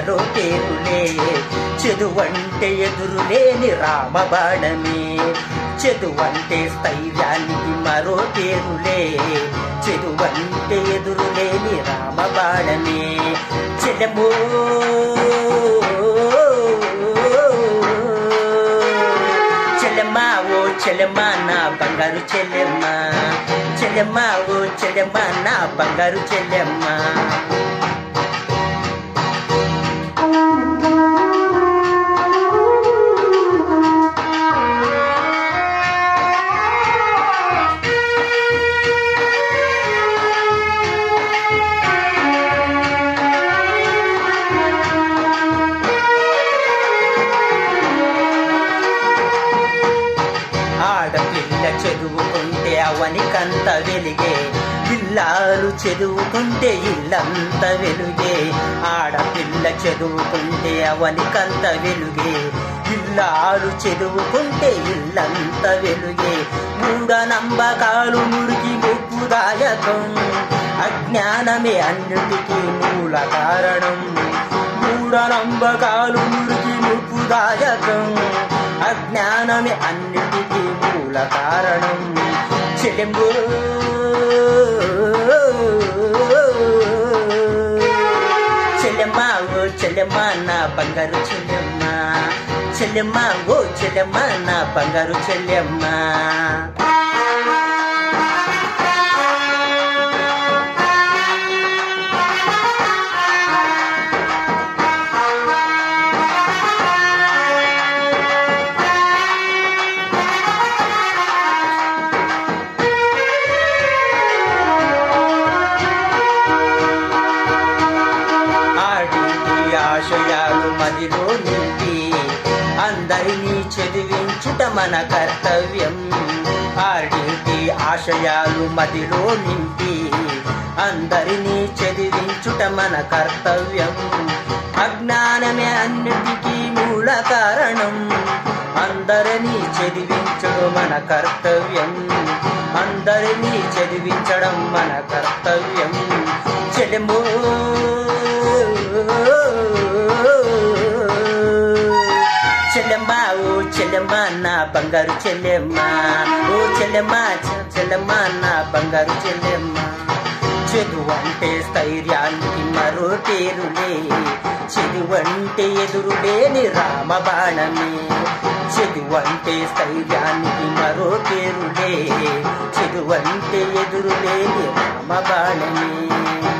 మరో పేరులే చదువంటే ఎదురులేని రామబాణమే చదువంటే స్థైర్యానికి మరో పేరులే చదువంటే ఎదురులేని రామబాణమే చెలమో చెల్లెమ్మా ఓ చెల్లెమ్మా నా బంగారు చెల్లెమ్మా చెల్లెమ్మా ఓ చెల్లెమ్మా నా బంగారు చెల్లెమ్మా ఆడపిల్ల చదువుకుంటే అవనికంత వెలిగే పిల్లాలు చదువుకుంటే ఇల్లంత వెలుగే ఆడపిల్ల చదువుకుంటే అవనికంత వెలుగే పిల్లాలు చదువుకుంటే ఇల్లంత వెలుగే మూఢ నమ్మకాలు మురికి ముప్పుదాయకం అజ్ఞానమే అన్నిటికీ మూల కారణం మూఢ నమ్మకాలు మురికి ముప్పుదాయకం అజ్ఞానమే అన్నిటికీ మూల కారణం చెలెంబో చెల్లెమ్మా ఓ చెల్లెమ్మా నా బంగారు చెల్లెమ్మా చెల్లెమ్మా ఓ చెల్లెమ్మా నా బంగారు చెల్లెమ్మా ఆడికి ఆశయాలు మదిలో నింపి అందరినీ చదివించుట మన కర్తవ్యం ఆడికి ఆశయాలు మదిలో నింపి అందరినీ చదివించుట మన కర్తవ్యం అజ్ఞానమే అన్నిటికీ మూల కారణం అందరినీ చదివించడం మన కర్తవ్యం అందరినీ చదివించడం మన కర్తవ్యం చెలమో చెల్లెమ్మా ఓ చెల్లెమ్మా నా బంగారు చెల్లెమ్మా ఓ చెల్లెమ్మా చె- చెల్లెమ్మా నా బంగారు చెల్లెమ్మా చదువంటే స్థైర్యానికి మరో పేరులే చదువంటే ఎదురులేని రామబాణమే చదువంటే స్థైర్యానికి మరో పేరులే చదువంటే ఎదురులేని రామబాణమే